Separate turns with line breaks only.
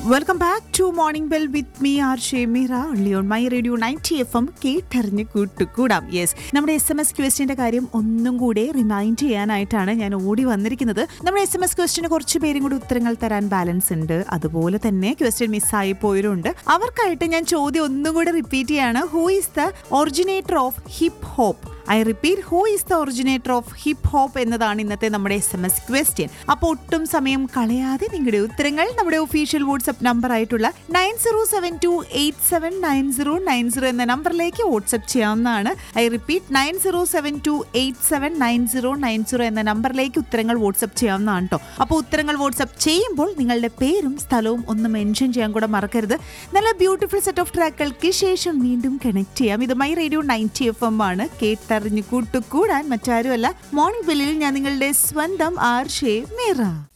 welcome back to morning bell with me R Shemeera on my radio ninety F M കേട്ടറിഞ്ഞ് കൂട്ടുകൂടാം yes നമ്മുടെ S M S ക്വസ്റ്റിന്റെ കാര്യം ഒന്നും കൂടെ റിമൈൻഡ് ചെയ്യാനായിട്ടാണ് ഞാൻ ഓടി വന്നിരിക്കുന്നത് നമ്മുടെ എസ് എം എസ് ക്വസ്റ്റിന് കുറച്ച് പേരും കൂടി ഉത്തരങ്ങൾ തരാൻ ബാലൻസ് ഉണ്ട് അതുപോലെ തന്നെ ക്വസ്റ്റ്യൻ മിസ്സായി പോയവരുണ്ട് അവർക്കായിട്ട് ഞാൻ ചോദ്യം ഒന്നും കൂടെ റിപ്പീറ്റ് ചെയ്യാണ് who is the originator of hip hop I repeat who is the originator of hip hop എന്നതാണ് ഇന്നത്തെ നമ്മുടെ എസ് എം എസ് ക്വസ്റ്റ്യൻ അപ്പോൾ ഒട്ടും സമയം കളയാതെ നിങ്ങളുടെ ഉത്തരങ്ങൾ നമ്മുടെ ഒഫീഷ്യൽ വാട്സ്ആപ്പ് നമ്പർ ആയിട്ടുള്ള nine zero seven two eight seven nine zero nine zero എന്ന നമ്പറിലേക്ക് വാട്സ്ആപ്പ് ചെയ്യാവുന്നതാണ് I repeat nine zero seven two eight seven nine zero nine zero എന്ന നമ്പറിലേക്ക് ഉത്തരങ്ങൾ വാട്സ്ആപ്പ് ചെയ്യാവുന്നതാണ് കേട്ടോ അപ്പോൾ ഉത്തരങ്ങൾ വാട്സ്ആപ്പ് ചെയ്യുമ്പോൾ നിങ്ങളുടെ പേരും സ്ഥലവും ഒന്ന് മെൻഷൻ ചെയ്യാൻ കൂടെ മറക്കരുത് നല്ല ബ്യൂട്ടിഫുൾ സെറ്റ് ഓഫ് ട്രാക്കുകൾക്ക് ശേഷം വീണ്ടും കണക്ട് ചെയ്യാം ഇത് my radio ninety F M ആണ് കേട്ടറിഞ്ഞു കൂട്ടുകൂടാൻ മറ്റാരുമല്ല മോർണിംഗ് ബെല്ലിൽ ഞാൻ നിങ്ങളുടെ സ്വന്തം ആർ ഷേ മീറ